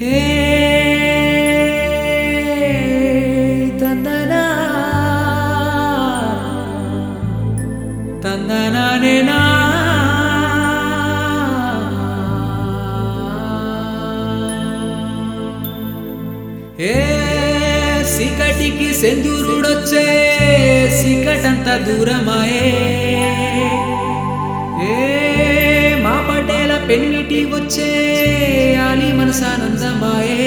హే తందనా తందనానేనా ఏ సికటికి సెందూరుడొచ్చే సికటంత దూరమాయే ఏ మా పటేల పెన్నిటి వచ్చే ఆలి మనసానందమాయే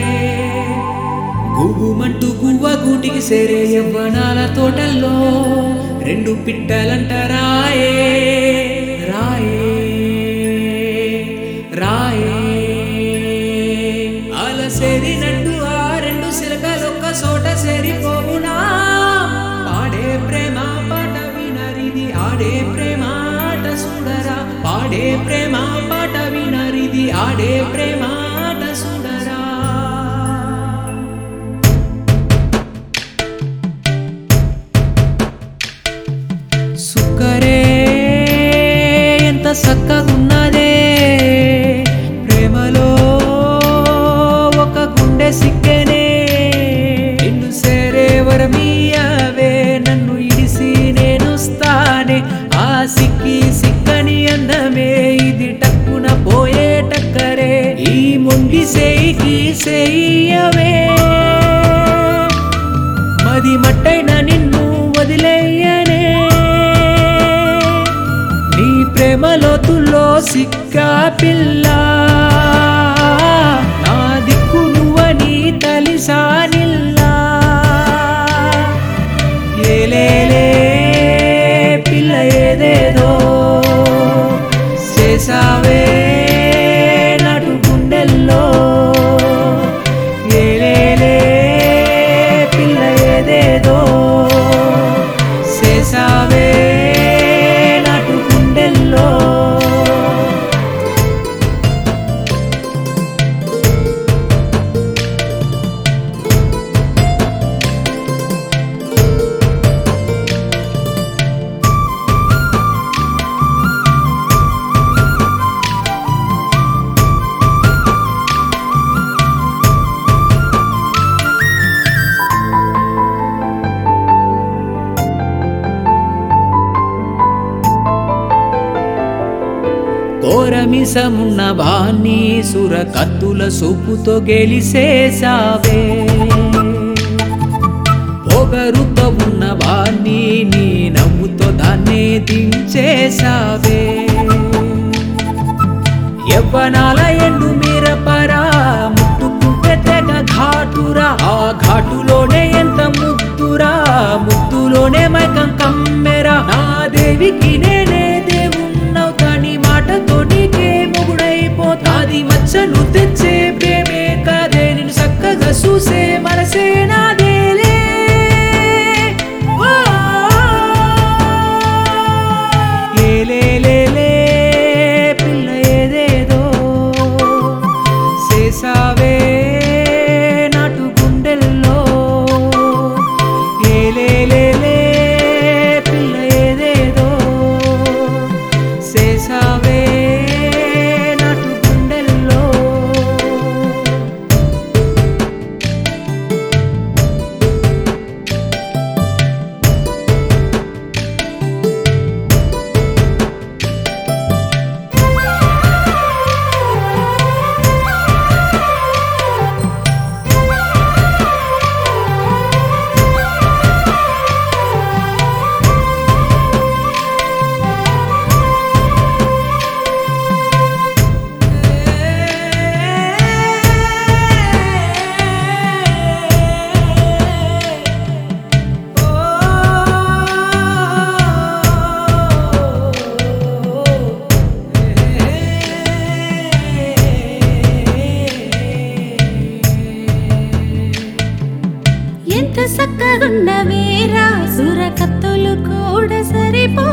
గుగుమంటూ గువ్వ గూటికి సేరే యవ్వనాల తోటల్లో రెండు పిట్టలంట రాయే రాయే రాయే అలసేరినట్టు ఆ రెండు సిలకలొక్క చోట సేరిపోవునా పాడే ప్రేమ పాట వినరిది ఆడే ప్రేమ ఆట చూడరా పాడే ప్రేమ పాట వినరిది ఆడే ప్రేమ ఆట చూడరా సుక్కరే ఎంత చక్కగున్నదే ప్రేమలో ఒక గుండె సిక్కెనే నిన్ను సేరే వరమీయవే నన్ను ఇడిసి నేనొస్తానే ఆ సిక్కి సిక్కని అందమే ఇది టక్కున పోయే టక్కరే ఈ మొండి సేయికి సేయవే మది మట్టైన నిన్ను వదిలేయనే నీ ప్రేమ లోతుల్లో సిక్కా పిల్ల నా దిక్కు నువ్వని తలిసానిల్లా ఏలేలే పిల్ల ఏదేదో చేసావే నటు గుండెల్లో ఏలేలే పిల్ల ఏదేదో చేసావే నటు గుండెల్లో కోరమిసమున్న వాణ్ణి సుర కత్తుల సొప్పుతో గెలిసేసావే పొగరుతో ఉన్న వాణ్ణి నీ నవ్వుతో దాన్ని దించేసావే యవ్వనాల ఎండు మీరపరా ముట్టుకుంటే తెగ ఘాటురా ఆ ఘాటులోనే ఎంత ముద్దురా ముద్దులోనే మైకం కమ్మెరా నా దేవికి నేనే దేవున్నవుతా నీ మాటతో నీకే మొగుడైపోతాది మచ్చలు తెచ్చే ప్రేమే కాదే నేను చక్కగా చూసే మనసే నాదేలే ఓ ఏలేలేలే పిల్ల ఏదేదో చేసావే నాటు గుండెల్లో ఏలేలేలే పిల్ల ఏదేదో చేసావే నాటు గుండెల్లో ఎంత చక్కగున్నవేరా సుర కత్తులు కూడా సరిపో